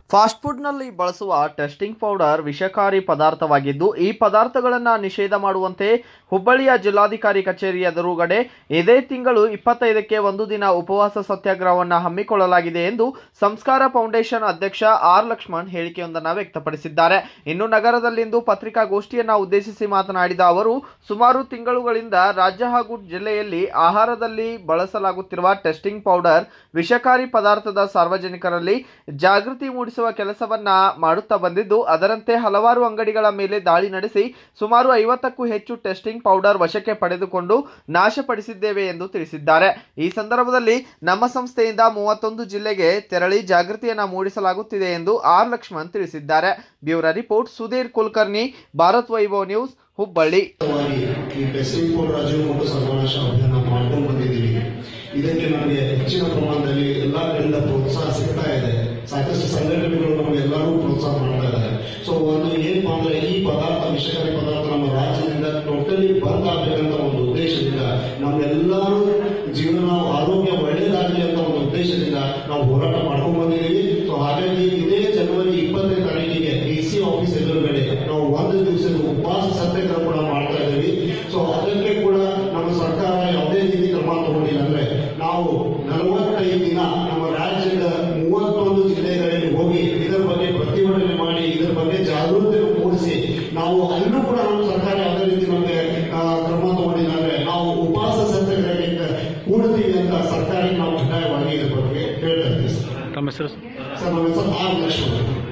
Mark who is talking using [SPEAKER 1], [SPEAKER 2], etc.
[SPEAKER 1] fast ಫುಡ್ನಲ್ಲಿ ಬಳಸುವ testing powder ವಿಷಕಾರಿ ಪದಾರ್ಥವಾಗಿದ್ದು ಈ ಪದಾರ್ಥಗಳನ್ನು ನಿಷೇಧ ಮಾಡುವಂತೆ ಹುಬ್ಬಳ್ಳಿಯ ಜಿಲ್ಲಾಧಿಕಾರಿ ಕಚೇರಿ ಎದುರುಗಡೆ ಇದೇ ತಿಂಗಳು ಇಪ್ಪತ್ತೈದಕ್ಕೆ ಒಂದು ದಿನ ಉಪವಾಸ ಸತ್ಯಾಗ್ರಹವನ್ನು ಹಮ್ಮಿಕೊಳ್ಳಲಾಗಿದೆ ಎಂದು ಸಂಸ್ಕಾರ ಫೌಂಡೇಶನ್ ಅಧ್ಯಕ್ಷ ಆರ್ ಲಕ್ಷ್ಮಣ್ ಹೇಳಿಕೆಯೊಂದನ್ನು ವ್ಯಕ್ತಪಡಿಸಿದ್ದಾರೆ ಇನ್ನು ನಗರದಲ್ಲಿಂದು ಪತ್ರಿಕಾಗೋಷ್ಠಿಯನ್ನ ಉದ್ದೇಶಿಸಿ ಮಾತನಾಡಿದ ಅವರು ಸುಮಾರು ತಿಂಗಳುಗಳಿಂದ ರಾಜ್ಯ ಹಾಗೂ ಜಿಲ್ಲೆಯಲ್ಲಿ ಆಹಾರದಲ್ಲಿ ಬಳಸಲಾಗುತ್ತಿರುವ ಟೆಸ್ಟಿಂಗ್ ಪೌಡರ್ ವಿಷಕಾರಿ ಪದಾರ್ಥದ ಸಾರ್ವಜನಿಕರಲ್ಲಿ ಜಾಗೃತಿ ಮೂಡಿಸುವ ಕೆಲಸವನ್ನ ಮಾಡುತ್ತಾ ಬಂದಿದ್ದು ಅದರಂತೆ ಹಲವಾರು ಅಂಗಡಿಗಳ ಮೇಲೆ ದಾಳಿ ನಡೆಸಿ ಸುಮಾರು ಐವತ್ತಕ್ಕೂ ಹೆಚ್ಚು ಟೆಸ್ಟಿಂಗ್ ಪೌಡರ್ ವಶಕ್ಕೆ ಪಡೆದುಕೊಂಡು ನಾಶಪಡಿಸಿದ್ದೇವೆ ಎಂದು ತಿಳಿಸಿದ್ದಾರೆ ಈ ಸಂದರ್ಭದಲ್ಲಿ ನಮ್ಮ ಸಂಸ್ಥೆಯಿಂದ ಮೂವತ್ತೊಂದು ಜಿಲ್ಲೆಗೆ ತೆರಳಿ ಜಾಗೃತಿಯನ್ನ ಮೂಡಿಸಲಾಗುತ್ತಿದೆ ಎಂದು ಆರ್ ಲಕ್ಷ್ಮಣ್ ತಿಳಿಸಿದ್ದಾರೆ bureau report Sudhir Kulkarni Bharat Vaibhav news Hubballi
[SPEAKER 2] ವಾಗಿ ಈ ಟೆಸ್ಟಿಂಗ್ ಪೌಡರ್ ಅಜೀರ್ಣಮುಕ್ತ ಸರ್ವನಾಶ ಅಭಿಯಾನ ಮಾಡ್ಕೊಂಡು ಬಂದಿದ್ದೀವಿ ಇದಕ್ಕೆ ನಮಗೆ ಹೆಚ್ಚಿನ ಪ್ರಮಾಣದಲ್ಲಿ ಎಲ್ಲಾ ಕಡೆಯಿಂದ ಪ್ರೋತ್ಸಾಹ ಸಿಗ್ತಾ ಇದೆ ಸಾಕಷ್ಟು ಸಂಘಟನೆಗಳು ನಮಗೆ ಎಲ್ಲರೂ ಪ್ರೋತ್ಸಾಹ ಮಾಡ್ತಾ ಇದ್ದಾರೆ ಸೊ ಒಂದು ಏನಪ್ಪಾ ಅಂದ್ರೆ ಈ ಪದಾರ್ಥ ವಿಷಕಾರಿ ಪದಾರ್ಥ ನಮ್ಮ ರಾಜ್ಯದಿಂದ ಟೋಟಲಿ ಬಂದ್ ಆಗ್ಬೇಕಂತ ಒಂದು ಉದ್ದೇಶದಿಂದ ನಮ್ಮೆಲ್ಲರೂ ಜೀವನ ಆರೋಗ್ಯ ಒಳ್ಳೆಯದಾಗಲಿ ಅಂತ ಒಂದು ಉದ್ದೇಶದಿಂದ ನಾವು ಹೋರಾಟ ಮಾಡ್ಕೊಂಡು ಬಂದಿದ್ದೀವಿ ಸೊ ಹಾಗಾಗಿ ಇದೇ ಜನವರಿ ಇಪ್ಪತ್ತನೇ ತಾರೀಕಿಗೆ ಡಿ ಸಿ ಆಫೀಸ್ ಎದುರುಗಡೆ ನಾವು ಒಂದು ದಿವಸದ ಉಪವಾಸ ಸತ್ಯಾಗ್ರಹ ಕೂಡ ಮಾಡ್ತಾ ಇದ್ದೀವಿ ಸೊ ಅದಕ್ಕೆ ಕೂಡ ನಮ್ಮ ಸರ್ಕಾರ ಯಾವುದೇ ರೀತಿ ಕ್ರಮ ತಗೊಂಡಿಲ್ಲ ಅಂದ್ರೆ ನಾವು ನಲವತ್ತೈದು ದಿನ ನಮ್ಮ ರಾಜ್ಯದ ಮೂವತ್ತೊಂದು ಜಿಲ್ಲೆಗಳಲ್ಲಿ ಹೋಗಿ ಇದರ ಬಗ್ಗೆ ಪ್ರತಿಭಟನೆ ಮಾಡಿ ಇದರ ಬಗ್ಗೆ ಜಾಗೃತಿ ಮೂಡಿಸಿ ನಾವು ಅಲ್ಲೂ ಕೂಡ ನಮ್ಮ ಸರ್ಕಾರ ಯಾವುದೇ ರೀತಿ ನಮಗೆ ಆ, ಕ್ರಮ ತಗೊಂಡಿಲ್ಲ ಅಂದ್ರೆ ನಾವು ಉಪವಾಸ ಸತ್ಯಾಗ್ರಹಕ್ಕೆ ಕೂಡ್ತೀವಿ ಅಂತ ಸರ್ಕಾರಕ್ಕೆ ನಾವು ಕಡ್ಡಾಯವಾಗಿ ಇದ್ರ ಬಗ್ಗೆ ಹೇಳ್ತಾ ಇದ್ದೀವಿ ಸರ್
[SPEAKER 3] ತಮ್ಮ ಹೆಸರು
[SPEAKER 2] ಸರ್ ನಮ್ಮ ಹೆಸರು ಆರ್ ಲಕ್ಷ್ಮಣ್